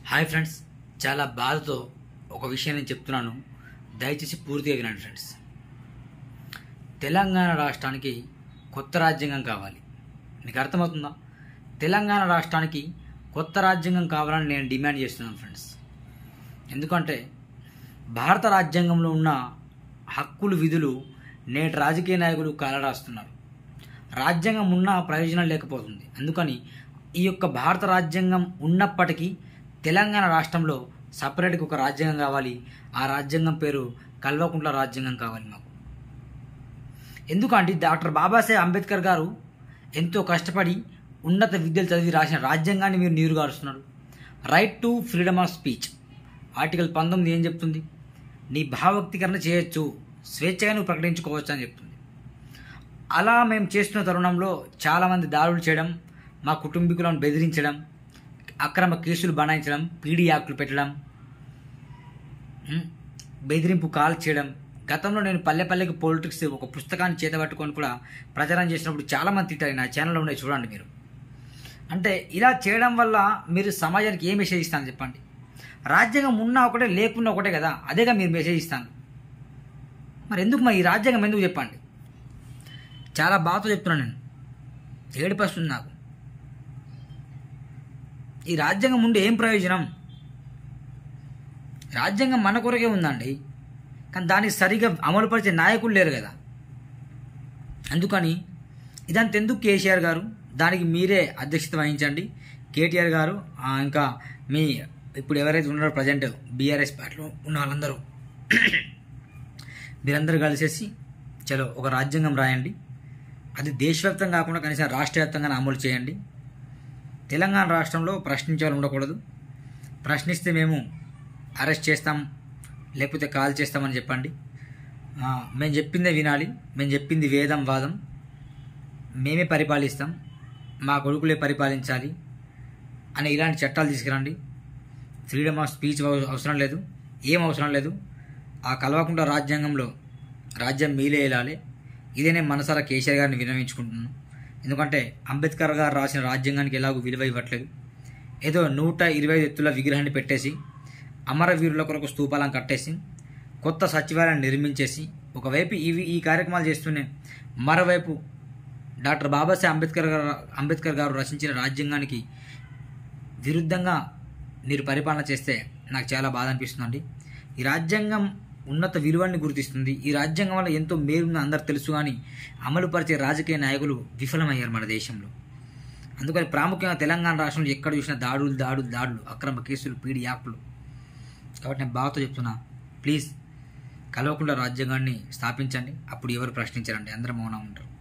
hi friends చాలా బాధతో ఒక విషయం నేను చెప్తున్నాను దయచేసి పూర్తిగా వినండి ఫ్రెండ్స్ తెలంగాణ రాష్ట్రానికి కొత్త రాజ్యాంగం కావాలి మీకు అర్థమవుతుందా తెలంగాణ రాష్ట్రానికి కొత్త రాజ్యాంగం కావాలని నేను డిమాండ్ చేస్తున్నాను ఫ్రెండ్స్ ఎందుకంటే భారత రాజ్యాంగంలో ఉన్న హక్కులు విధులు నేటి రాజకీయ నాయకులు కాలరాస్తున్నారు రాజ్యాంగం ఉన్న ప్రయోజనం లేకపోతుంది అందుకని ఈ యొక్క భారత రాజ్యాంగం ఉన్నప్పటికీ తెలంగాణ రాష్ట్రంలో సపరేట్గా ఒక రాజ్యాంగం కావాలి ఆ రాజ్యాంగం పేరు కల్వకుంట్ల రాజ్యాంగం కావాలి మాకు ఎందుకంటే డాక్టర్ బాబాసాహెబ్ అంబేద్కర్ గారు ఎంతో కష్టపడి ఉన్నత విద్యలు చదివి రాసిన రాజ్యాంగాన్ని మీరు నీరు గారుస్తున్నారు right to freedom of speech article పంతొమ్మిది ఏం చెప్తుంది నీ భావవ్యక్తీకరణ చేయొచ్చు స్వేచ్ఛగా నువ్వు ప్రకటించుకోవచ్చు అని చెప్తుంది అలా మేము చేస్తున్న తరుణంలో చాలామంది దాడులు చేయడం మా కుటుంబీకులను బెదిరించడం అక్రమ కేసులు బనాయించడం పీడీ యాక్టులు పెట్టడం ఉం, బెదిరింపు కాల్ చేయడం గతంలో నేను పల్లె పల్లెకి పాలిటిక్స్ ఒక పుస్తకాన్ని చేతబట్టుకొని కూడా ప్రచారం చేసినప్పుడు చాలామంది తిట్టారు నా ఛానల్లో ఉన్నాయి చూడండి మీరు అంటే ఇలా చేయడం వల్ల మీరు సమాజానికి ఏ మెసేజ్ ఇస్తాను చెప్పండి రాజ్యాంగం ఉన్నా ఒకటే లేకున్నా ఒకటే కదా అదేగా మీరు మెసేజ్ ఇస్తాను మరి ఎందుకు మరి ఈ రాజ్యాంగం ఎందుకు చెప్పండి చాలా బాధతో చెప్తున్నాను నేను ఏడుపు వస్తుంది నాకు ఈ రాజ్యాంగం ఉండి ఏం ప్రయోజనం రాజ్యాంగం మన కొరకే ఉందండి కానీ దానికి సరిగా అమలుపరిచే నాయకులు లేరు కదా అందుకని ఇదంతా ఎందుకు కేసీఆర్ గారు దానికి మీరే అధ్యక్షత వహించండి కేటీఆర్ గారు ఆ, ఇంకా మీ ఇప్పుడు ఎవరైతే ఉన్నారో ప్రజెంట్ బీఆర్ఎస్ పార్టీలో ఉన్న వాళ్ళందరూ మీరందరూ కలిసేసి చలో ఒక రాజ్యాంగం రాయండి అది దేశవ్యాప్తంగా కాకుండా కనీసం రాష్ట్ర వ్యాప్తంగా అమలు చేయండి తెలంగాణ రాష్ట్రంలో ప్రశ్నించే వాళ్ళు ఉండకూడదు ప్రశ్నిస్తే మేము అరెస్ట్ చేస్తాం లేకపోతే కాల్ చేస్తామని చెప్పండి ఆ, మేము చెప్పిందే వినాలి మేము చెప్పింది వేదం వాదం మేమే పరిపాలిస్తాం మా కొడుకులే పరిపాలించాలి అని ఇలాంటి చట్టాలు తీసుకురండి ఫ్రీడమ్ ఆఫ్ స్పీచ్ అవ- అవసరం లేదు ఏం అవసరం లేదు ఆ కలవకుండా రాజ్యాంగంలో రాజ్యం మీలే వెళ్ళాలి ఇదే నేను మనసారా కేసీఆర్ గారిని వినవించుకుంటున్నాను ఎందుకంటే అంబేద్కర్ గారు రాసిన రాజ్యాంగానికి ఎలాగో విలువ ఇవ్వట్లేదు ఏదో నూట ఇరవై ఐదు ఎత్తుల విగ్రహాన్ని పెట్టేసి అమరవీరుల కొరకు స్తూపాలను కట్టేసి కొత్త సచివాలయాన్ని నిర్మించేసి ఒకవైపు ఇవి ఈ కార్యక్రమాలు చేస్తూనే మరోవైపు డాక్టర్ బాబాసాహెబ్ అంబేద్కర్ గారు అంబేద్కర్ గారు రచించిన రాజ్యాంగానికి విరుద్ధంగా మీరు పరిపాలన చేస్తే నాకు చాలా బాధ అనిపిస్తుందండి ఈ రాజ్యాంగం ఉన్నత విలువల్ని గుర్తిస్తుంది ఈ రాజ్యాంగం వల్ల ఎంతో మేలుందని అందరు తెలుసు కానీ అమలుపరిచే రాజకీయ నాయకులు విఫలమయ్యారు మన దేశంలో అందుకని ప్రాముఖ్యంగా తెలంగాణ రాష్ట్రంలో ఎక్కడ చూసినా దాడులు దాడులు దాడులు అక్రమ కేసులు పీడి యాప్లు కాబట్టి నేను బాధతో చెప్తున్నా ప్లీజ్ కలవకుండా రాజ్యాంగాన్ని స్థాపించండి అప్పుడు ఎవరు ప్రశ్నించరండి అందరూ మౌనం ఉంటారు